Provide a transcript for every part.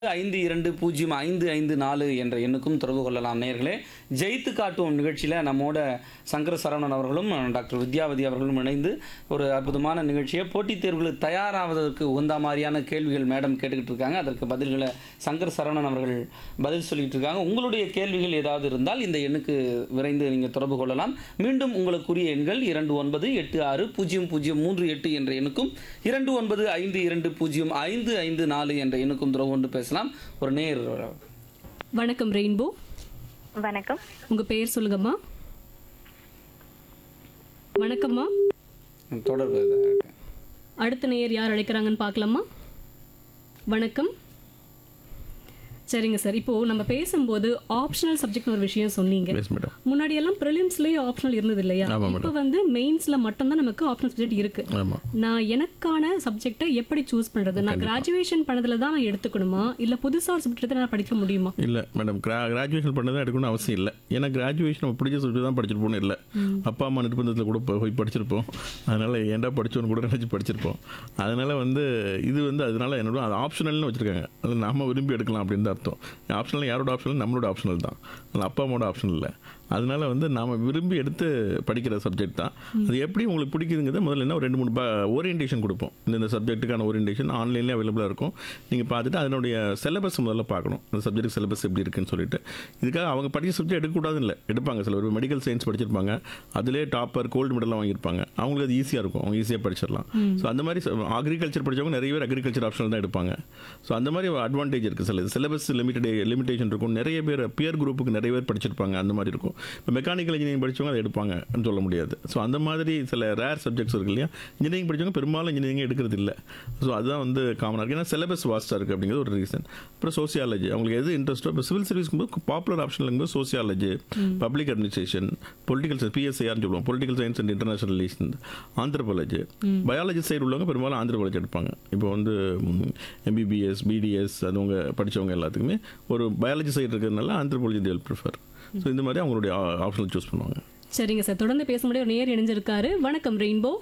ஐந்து இரண்டு பூஜ்ஜியம் ஐந்து ஐந்து நாலு என்ற எண்ணுக்கும் தொடர்பு கொள்ளலாம் நேயர்களே ஜெயித்து காட்டும் நிகழ்ச்சியில் நம்மோட சங்கர சரவணன் அவர்களும் டாக்டர் வித்யாவதி அவர்களும் இணைந்து ஒரு அற்புதமான நிகழ்ச்சியை போட்டித் தேர்வுகளுக்கு தயாராவதற்கு உகந்த மாதிரியான கேள்விகள் மேடம் கேட்டுக்கிட்டு இருக்காங்க அதற்கு பதில்களை சங்கர் சரவணன் அவர்கள் பதில் சொல்லிட்டு இருக்காங்க உங்களுடைய கேள்விகள் ஏதாவது இருந்தால் இந்த எண்ணுக்கு விரைந்து நீங்கள் தொடர்பு கொள்ளலாம் மீண்டும் உங்களுக்குரிய எண்கள் இரண்டு ஒன்பது எட்டு ஆறு பூஜ்ஜியம் பூஜ்ஜியம் மூன்று எட்டு என்ற எண்ணுக்கும் இரண்டு ஒன்பது ஐந்து இரண்டு பூஜ்ஜியம் ஐந்து ஐந்து நாலு என்ற எண்ணுக்கும் தொடர்பு கொண்டு பேசலாம் ஒரு நேர் வணக்கம் ரெயின்போ வணக்கம் உங்க பெயர் சொல்லுங்கம்மா வணக்கம்மா தொடர்பு இருக்கு. அடுத்த நேயர் யார் அழைக்கிறாங்கன்னு பார்க்கலாமா வணக்கம் சரிங்க சார் இப்போ நம்ம பேசும்போது ஆப்ஷனல் சப்ஜெக்ட்னு ஒரு விஷயம் சொன்னீங்க எஸ் மேடம் முன்னாடி எல்லாம் ப்ரிலிம்ஸ்லயே ஆப்ஷனல் இருந்தது இல்லையா ஆமா, இப்போ வந்து மெயின்ஸ்ல மட்டும்தான் நமக்கு ஆப்ஷனல் சப்ஜெக்ட் இருக்கு ஆமாம் நான் எனக்கான சப்ஜெக்டை எப்படி சூஸ் பண்றது நான் கிராஜுவேஷன் பண்ணதுல தான் நான் எடுத்துக்கணுமா இல்ல புதுசா ஒரு சப்ஜெக்ட் நான் படிக்க முடியுமா இல்லை மேடம் கிரா கிராஜுவேஷன் பண்ண தான் எடுக்கணும்னு அவசியம் இல்லை ஏன்னா கிராஜுவேஷன் நம்ம பிடிச்ச சொல்லிட்டு தான் படிச்சிருப்போம்னு இல்லை அப்பா அம்மா நிர்பந்தத்தில் கூட போய் போய் படிச்சிருப்போம் அதனால் ஏன்டா படிச்சோன்னு கூட நினச்சி படிச்சிருப்போம் அதனால் வந்து இது வந்து அதனால என்னோட அது ஆப்ஷனல்னு வச்சுருக்காங்க அதில் நாம விரும்பி எடுக்கலாம் அப்படின்னு தான் அர்த்தம் ஆப்ஷனல் யாரோட ஆப்ஷனல் நம்மளோட ஆப்ஷனல் தான் அதனால் அப்பா அம்மாவோட ஆப்ஷனல் இல்லை அதனால வந்து நாம விரும்பி எடுத்து படிக்கிற சப்ஜெக்ட் தான் அது எப்படி உங்களுக்கு பிடிக்குதுங்கிறத முதல்ல என்ன ஒரு ரெண்டு மூணு ஓரியன்டேஷன் கொடுப்போம் இந்த இந்த சப்ஜெக்ட்டுக்கான ஓரியன்டேஷன் ஆன்லைன்லேயே அவைலபிளாக இருக்கும் நீங்கள் பார்த்துட்டு அதனுடைய சிலபஸ் முதல்ல பார்க்கணும் அந்த சப்ஜெக்ட் சிலபஸ் எப்படி இருக்குன்னு சொல்லிட்டு இதுக்காக அவங்க படித்த சப்ஜெக்ட் எடுக்கக்கூடாதுன்னு இல்லை எடுப்பாங்க சில பேர் மெடிக்கல் சயின்ஸ் படிச்சிருப்பாங்க அதிலே டாப்பர் கோல்டு மெடல்லாம் வாங்கியிருப்பாங்க அவங்களுக்கு அது ஈஸியாக இருக்கும் அவங்க ஈஸியாக படிச்சிடலாம் ஸோ அந்த மாதிரி அக்ரிகல்ச்சர் படிச்சவங்க நிறைய பேர் அக்ரிகல்ச்சர் ஆப்ஷனல் தான் எடுப்பாங்க ஸோ அந்த மாதிரி அட்வான்டேஜ் இருக்குது சில சிலபஸ் லிமிட்டட் லிமிடேஷன் இருக்கும் நிறைய பேர் பியர் குரூப்புக்கு நிறைய பேர் படிச்சிருப்பாங்க அந்த மாதிரி இருக்கும் இப்போ மெக்கானிக்கல் இன்ஜினியரிங் படிச்சவங்க அதை எடுப்பாங்கன்னு சொல்ல முடியாது ஸோ அந்த மாதிரி சில ரேர் சப்ஜெக்ட்ஸ் இருக்கு இல்லையா இன்ஜினியரிங் படிச்சவங்க பெரும்பாலும் இன்ஜினியரிங் எடுக்கிறது இல்லை ஸோ அதுதான் வந்து காமனாக இருக்குது ஏன்னா சிலபஸ் வாஸ்ட்டாக இருக்குது அப்படிங்கிறது ஒரு ரீசன் அப்புறம் சோசியாலஜி அவங்களுக்கு எது இன்ட்ரெஸ்ட்டோ இப்போ சிவில் சர்வீஸ்க்கு போது பாப்புலர் ஆப்ஷன் இருக்கும்போது சோசியாலஜி பப்ளிக் அட்மினிஸ்ட்ரேஷன் பொலிட்டிக்கல் பிஎஸ்ஐஆர்னு சொல்லுவோம் political science and international relation anthropology biology side உள்ளவங்க பெரும்பாலும் ஆந்திரபாலஜி எடுப்பாங்க இப்போ வந்து எம்பிபிஎஸ் பிடிஎஸ் அதுவங்க படிச்சவங்க எல்லாத்துக்குமே ஒரு பயாலஜி சைடு இருக்கிறதுனால ஆந்திரபாலஜி தேல் ப்ரிஃபர் ஸோ இந்த மாதிரி அவங்களுடைய ஆப்ஷனல் சூஸ் பண்ணுவாங்க சரிங்க சார் தொடர்ந்து பேச முடிய ஒரு நேயர் இணைஞ்சிருக்காரு வணக்கம் ரெயின்போ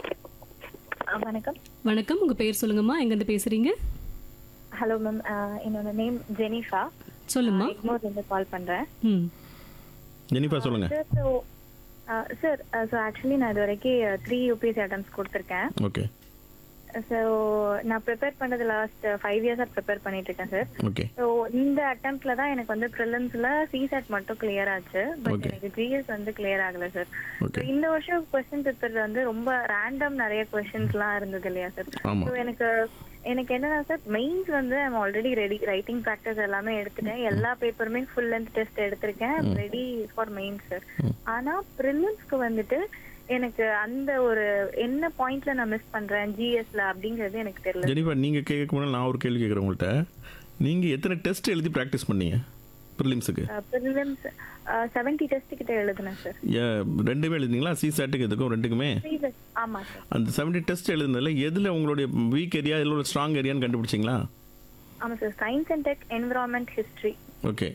ஆ, வணக்கம் வணக்கம் உங்க பெயர் சொல்லுங்கம்மா எங்க இருந்து பேசுறீங்க ஹலோ மேம் என்னோட நேம் ஜெனிஃபா சொல்லுமா எக்மோர்ல இருந்து கால் பண்றேன் ம் ஜெனிஃபா சொல்லுங்கள் sir so sir so actually நான் இது வரைக்கும் த்ரீ யூபிஎஸ்சி அட்டம்ஸ் கொடுத்துருக்கேன் ஓகே ஸோ நான் ப்ரிப்பேர் பண்ணது லாஸ்ட் ஃபைவ் இயர்ஸாக ப்ரிப்பேர் பண்ணிட்டு இருக்கேன் சார் ஓகே ஸோ இந்த அட்டம்ப்ட்ல தான் எனக்கு வந்து ப்ரிலிம்ஸ்ல சிசெட் மட்டும் கிளியர் ஆச்சு பட் Okay. எனக்கு ஜிஎஸ் வந்து கிளியர் ஆகல சார் Okay. இந்த வருஷம் கொஸ்டின் பேப்பர் வந்து ரொம்ப ரேண்டம் நிறைய கொஸ்டின்ஸ்லாம் இருந்தது இல்லையா சார் ஆமா. ஸோ எனக்கு எனக்கு என்னன்னா சார் மெயின்ஸ் வந்து I'm already ready writing practice எல்லாமே எடுத்துட்டேன் எல்லா பேப்பருமே ஃபுல் லென்த் டெஸ்ட் எடுத்திருக்கேன் ரெடி ஃபார் மெயின்ஸ் சார் ஆனா ப்ரிலிம்ஸ்க்கு வந்துட்டு எனக்கு அந்த ஒரு என்ன பாயிண்ட்ல நான் மிஸ் பண்றேன் ஜிஎஸ்ல அப்படிங்கிறது எனக்கு தெரியல ஜெனிஃபா நீங்கள் கேட்க முன்னாடி நான் ஒரு கேள்வி கேட்குறேன் உங்கள்கிட்ட நீங்கள் எத்தனை டெஸ்ட் எழுதி ப்ராக்டிஸ் பண்ணீங்க ப்ரிலிம்ஸுக்கு ப்ரிலிம்ஸ் செவன்டி டெஸ்ட் கிட்ட எழுதுனேன் சார் ரெண்டுமே எழுதினீங்களா சிசாட்டுக்கு இதுக்கும் ரெண்டுக்குமே ஆமா சார் அந்த செவன்டி டெஸ்ட் எழுதுனதுல எதில் உங்களுடைய வீக் ஏரியா எதில் ஸ்ட்ராங் ஏரியான்னு கண்டுபிடிச்சிங்களா ஆமா sir science and tech environment history okay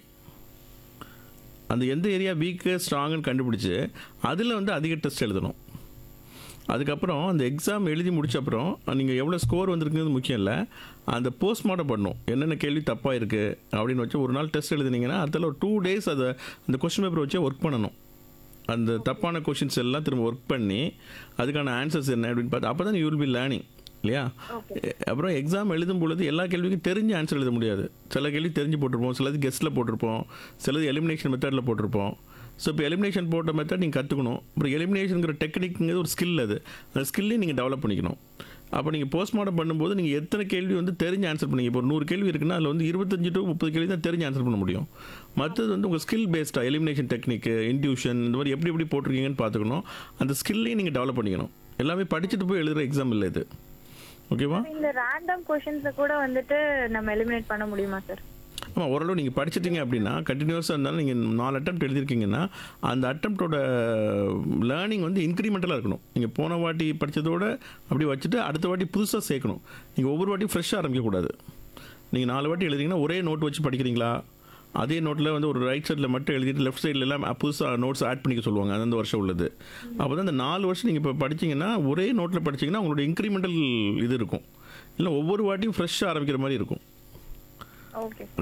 அந்த எந்த ஏரியா வீக்கு ஸ்ட்ராங்குன்னு கண்டுபிடிச்சு அதில் வந்து அதிக டெஸ்ட் எழுதணும் அதுக்கப்புறம் அந்த எக்ஸாம் எழுதி முடிச்ச அப்புறம் நீங்கள் எவ்வளோ ஸ்கோர் வந்திருக்குங்கிறது முக்கியம் இல்லை அந்த போஸ்ட்மார்ட்டம் பண்ணணும் என்னென்ன கேள்வி தப்பாக இருக்குது அப்படின்னு வச்சு ஒரு நாள் டெஸ்ட் எழுதுனீங்கன்னா அதில் ஒரு டூ டேஸ் அதை அந்த கொஸ்டின் பேப்பர் வச்சு ஒர்க் பண்ணணும் அந்த தப்பான கொஷின்ஸ் எல்லாம் திரும்ப ஒர்க் பண்ணி அதுக்கான ஆன்சர்ஸ் என்ன அப்படின்னு பார்த்து அப்போ தான் யூ வில் பி லேர்னிங் இல்லையா எ- அப்புறம் எக்ஸாம் எழுதும் பொழுது எல்லா கேள்விக்கும் தெரிஞ்ச ஆன்சர் எழுத முடியாது சில கேள்வி தெரிஞ்சு போட்டிருப்போம் சிலது கெஸ்ட்டில் போட்டிருப்போம் சிலது எலிமினேஷன் மெத்தடில் போட்டிருப்போம் ஸோ இப்போ எலிமினேஷன் போட்ட மெத்தட் நீங்கள் கற்றுக்கணும் அப்புறம் எலிமினேஷனுங்கிற டெக்னிக்ங்கிறது ஒரு ஸ்கில் அது அந்த ஸ்கில்லையும் நீங்கள் டெவலப் பண்ணிக்கணும் அப்போ நீங்கள் போஸ்ட்மார்ட்டம் பண்ணும்போது நீங்கள் எத்தனை கேள்வி வந்து தெரிஞ்சு ஆன்சர் பண்ணீங்க இப்போ ஒரு நூறு கேள்வி இருக்குன்னா அதில் வந்து இருபத்தஞ்சு டு முப்பது கேள்வி தான் தெரிஞ்சு ஆன்சர் பண்ண முடியும் மற்றது வந்து உங்கள் ஸ்கில் பேஸ்டாக எலிமினேஷன் டெக்னிக்கு இன்ட்யூஷன் இந்த மாதிரி எப்படி எப்படி போட்டிருக்கீங்கன்னு பார்த்துக்கணும் அந்த ஸ்கில்லையும் நீங்கள் டெவலப் பண்ணிக்கணும் எல்லாமே படிச்சுட்டு போய் எழுதுகிற எக்ஸாம் இல்லை இது ஓகேவா இந்த ரேண்டம் கொஸ்டின்ஸ கூட வந்துட்டு நம்ம எலிமினேட் பண்ண முடியுமா சார் ஆமாம் ஓரளவு நீங்கள் படிச்சிட்டீங்க அப்படின்னா கண்டினியூஸாக இருந்தாலும் நீங்கள் நாலு அட்டம் எழுதிருக்கீங்கன்னா அந்த அட்டம்ப்டோட லேர்னிங் வந்து இன்க்ரிமெண்டலாக இருக்கணும் நீங்கள் போன வாட்டி படித்ததோட அப்படி வச்சுட்டு அடுத்த வாட்டி புதுசாக சேர்க்கணும் நீங்கள் ஒவ்வொரு வாட்டியும் ஃப்ரெஷ்ஷாக ஆரம்பிக்கக்கூடாது நீங்கள் நாலு வாட்டி எழுதிங்கன்னா ஒரே நோட் வச்சு படிக்கிறீங்களா அதே நோட்டில் வந்து ஒரு ரைட் சைடில் மட்டும் எழுதிட்டு லெஃப்ட் சைடில் எல்லாம் புதுசாக நோட்ஸ் ஆட் பண்ணிக்க சொல்லுவாங்க அந்த வருஷம் உள்ளது அப்போ தான் இந்த நாலு வருஷம் நீங்கள் இப்போ படிச்சீங்கன்னா ஒரே நோட்டில் படிச்சீங்கன்னா உங்களோட இன்க்ரிமெண்டல் இது இருக்கும் இல்லை ஒவ்வொரு வாட்டியும் ஃப்ரெஷ்ஷாக ஆரம்பிக்கிற மாதிரி இருக்கும் ஓகே